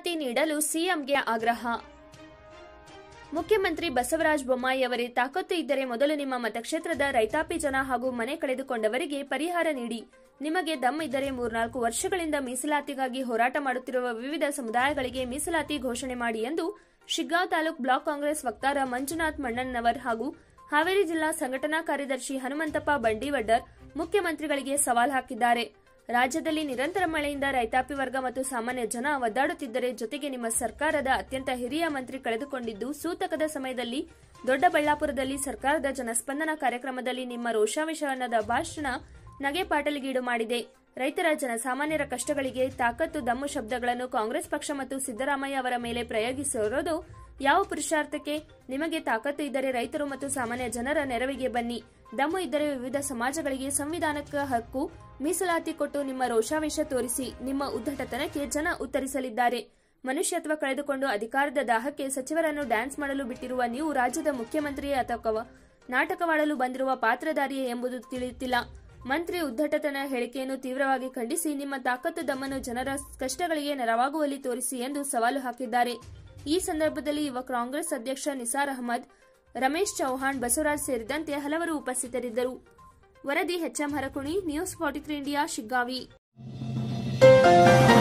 ಮೀಸಲಾತಿ ನೀಡಲು ಸಿಎಂಗೆ ಆಗ್ರಹ ಮುಖ್ಯಮಂತ್ರಿ ಬಸವರಾಜ ಬೊಮ್ಮಾಯಿ ಅವರೇ ತಾಕತ್ತು ಇದ್ದರೆ ಮೊದಲು ನಿಮ್ಮ ಮತಕ್ಷೇತ್ರದ ರೈತಾಪಿ ಜನ ಹಾಗೂ ಮನೆ ಕಳೆದುಕೊಂಡವರಿಗೆ ಪರಿಹಾರ ನೀಡಿ ನಿಮಗೆ ದಮ್ ಇದ್ದರೆ ಮೂರ್ನಾಲ್ಕು ವರ್ಷಗಳಿಂದ ಮೀಸಲಾತಿಗಾಗಿ ಹೋರಾಟ ಮಾಡುತ್ತಿರುವ ವಿವಿಧ ಸಮುದಾಯಗಳಿಗೆ ಮೀಸಲಾತಿ ಘೋಷಣೆ ಮಾಡಿ ಎಂದು ಶಿಗ್ಗಾಂವ್ ತಾಲೂಕ್ ಬ್ಲಾಕ್ ಕಾಂಗ್ರೆಸ್ ವಕ್ತಾರ ಮಂಜುನಾಥ್ ಮಣ್ಣನ್ನವರ್ ಹಾಗೂ ಹಾವೇರಿ ಜಿಲ್ಲಾ ಸಂಘಟನಾ ಕಾರ್ಯದರ್ಶಿ ಹನುಮಂತಪ್ಪ ಬಂಡಿವಡ್ಡರ್ ಮುಖ್ಯಮಂತ್ರಿಗಳಿಗೆ ಸವಾಲ್ ಹಾಕಿದ್ದಾರೆ ರಾಜ್ಯದಲ್ಲಿ ನಿರಂತರ ಮಳೆಯಿಂದ ರೈತಾಪಿ ವರ್ಗ ಮತ್ತು ಸಾಮಾನ್ಯ ಜನ ಒದ್ದಾಡುತ್ತಿದ್ದರೆ ಜೊತೆಗೆ ನಿಮ್ಮ ಸರ್ಕಾರದ ಅತ್ಯಂತ ಹಿರಿಯ ಮಂತ್ರಿ ಕಳೆದುಕೊಂಡಿದ್ದು ಸೂತಕದ ಸಮಯದಲ್ಲಿ ದೊಡ್ಡಬಳ್ಳಾಪುರದಲ್ಲಿ ಸರ್ಕಾರದ ಜನಸ್ಪಂದನ ಕಾರ್ಯಕ್ರಮದಲ್ಲಿ ನಿಮ್ಮ ರೋಷಾವಿಷಾನದ ಭಾಷಣ ನಗೆ ಪಾಟಲಿಗೀಡು ಮಾಡಿದೆ ರೈತರ ಜನಸಾಮಾನ್ಯರ ಕಷ್ಟಗಳಿಗೆ ತಾಕತ್ತು ದಮ್ಮು ಶಬ್ದಗಳನ್ನು ಕಾಂಗ್ರೆಸ್ ಪಕ್ಷ ಮತ್ತು ಸಿದ್ದರಾಮಯ್ಯ ಅವರ ಮೇಲೆ ಪ್ರಯೋಗಿಸಿರೋದು ಯಾವ ಪುರುಷಾರ್ಥಕ್ಕೆ ನಿಮಗೆ ತಾಕತ್ತು ಇದ್ದರೆ ರೈತರು ಮತ್ತು ಸಾಮಾನ್ಯ ಜನರ ನೆರವಿಗೆ ಬನ್ನಿ ದಮ್ಮು ಇದ್ದರೆ ವಿವಿಧ ಸಮಾಜಗಳಿಗೆ ಸಂವಿಧಾನಕ್ಕೆ ಹಕ್ಕು ಮೀಸಲಾತಿ ಕೊಟ್ಟು ನಿಮ್ಮ ರೋಷಾವೇಶ ತೋರಿಸಿ ನಿಮ್ಮ ಉದ್ದಟತನಕ್ಕೆ ಜನ ಉತ್ತರಿಸಲಿದ್ದಾರೆ ಮನುಷ್ಯತ್ವ ಕಳೆದುಕೊಂಡು ಅಧಿಕಾರದ ದಾಹಕ್ಕೆ ಸಚಿವರನ್ನು ಡ್ಯಾನ್ಸ್ ಮಾಡಲು ಬಿಟ್ಟಿರುವ ನೀವು ರಾಜ್ಯದ ಮುಖ್ಯಮಂತ್ರಿ ಅಥವಾ ನಾಟಕವಾಡಲು ಬಂದಿರುವ ಪಾತ್ರಧಾರಿಯೇ ಎಂಬುದು ತಿಳಿಯುತ್ತಿಲ್ಲ ಮಂತ್ರಿ ಉದ್ದಟತನ ಹೇಳಿಕೆಯನ್ನು ತೀವ್ರವಾಗಿ ಖಂಡಿಸಿ ನಿಮ್ಮ ತಾಕತ್ತು ದಮ್ಮನ್ನು ಜನರ ಕಷ್ಟಗಳಿಗೆ ನೆರವಾಗುವಲ್ಲಿ ತೋರಿಸಿ ಎಂದು ಸವಾಲು ಹಾಕಿದ್ದಾರೆ ಈ ಸಂದರ್ಭದಲ್ಲಿ ಯುವ ಕಾಂಗ್ರೆಸ್ ಅಧ್ಯಕ್ಷ ನಿಸಾರ್ ಅಹಮದ್ ರಮೇಶ್ ಚೌಹಾಣ್ ಬಸವರಾಜ್ ಸೇರಿದಂತೆ ಹಲವರು ಉಪಸ್ಥಿತರಿದ್ದರು ವರದಿ HM Harakuni news forty three India Shiggavi